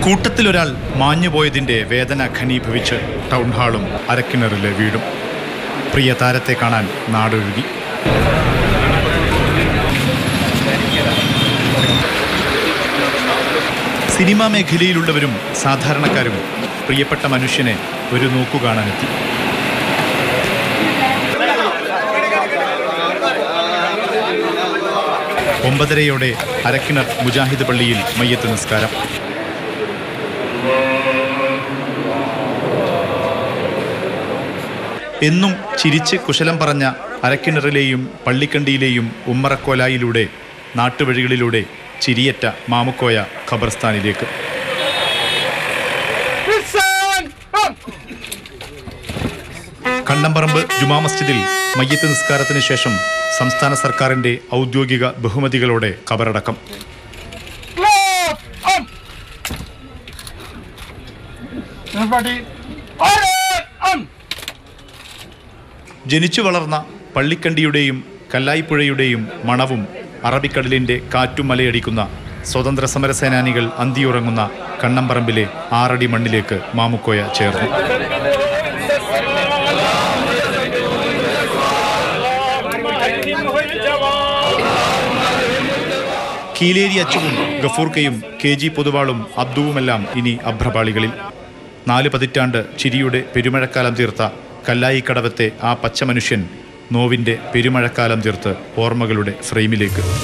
കൂട്ടത്തിലൊരാൾ മാഞ്ഞുപോയതിൻ്റെ വേദന ഘനീഭവിച്ച് ടൗൺ ഹാളും അരക്കിണറിലെ വീടും പ്രിയ താരത്തെ കാണാൻ നാടൊഴുകി സിനിമാ മേഖലയിലുള്ളവരും സാധാരണക്കാരും പ്രിയപ്പെട്ട മനുഷ്യനെ ഒരു നോക്കു കാണാനെത്തി ഒമ്പതരയോടെ അരക്കിണർ മുജാഹിദ് പള്ളിയിൽ മയ്യത്ത് നിസ്കാരം എന്നും ചിരിച്ച് കുശലം പറഞ്ഞ അരക്കിണറിലെയും പള്ളിക്കണ്ടിയിലെയും ഉമ്മറക്കോലായിലൂടെ നാട്ടുവഴികളിലൂടെ ചിരിയറ്റ മാമുക്കോയ ഖബർസ്ഥാനിലേക്ക് കണ്ണമ്പറമ്പ് ജുമാ മസ്ജിദിൽ മയ്യത്ത് നിസ്കാരത്തിന് ശേഷം സംസ്ഥാന സർക്കാരിന്റെ ഔദ്യോഗിക ബഹുമതികളോടെ ഖബറടക്കം ജനിച്ചു വളർന്ന പള്ളിക്കണ്ടിയുടെയും കല്ലായിപ്പുഴയുടെയും മണവും അറബിക്കടലിന്റെ കാറ്റും മലയടിക്കുന്ന സ്വതന്ത്ര സമര സേനാനികൾ അന്തിയുറങ്ങുന്ന കണ്ണമ്പറമ്പിലെ ആറടി മണ്ണിലേക്ക് മാമുക്കോയ ചേർന്നു കീലേരി അച്ചുവും ഗഫൂർക്കയും കെ ജി പൊതുവാളും അബ്ദുവുമെല്ലാം ഇനി അഭ്രപാളികളിൽ നാല് പതിറ്റാണ്ട് ചിരിയുടെ പെരുമഴക്കാലം തീർത്ത കല്ലായിക്കടവത്തെ ആ പച്ചമനുഷ്യൻ നോവിൻ്റെ പെരുമഴക്കാലം തീർത്ത് ഓർമ്മകളുടെ ഫ്രെയിമിലേക്ക്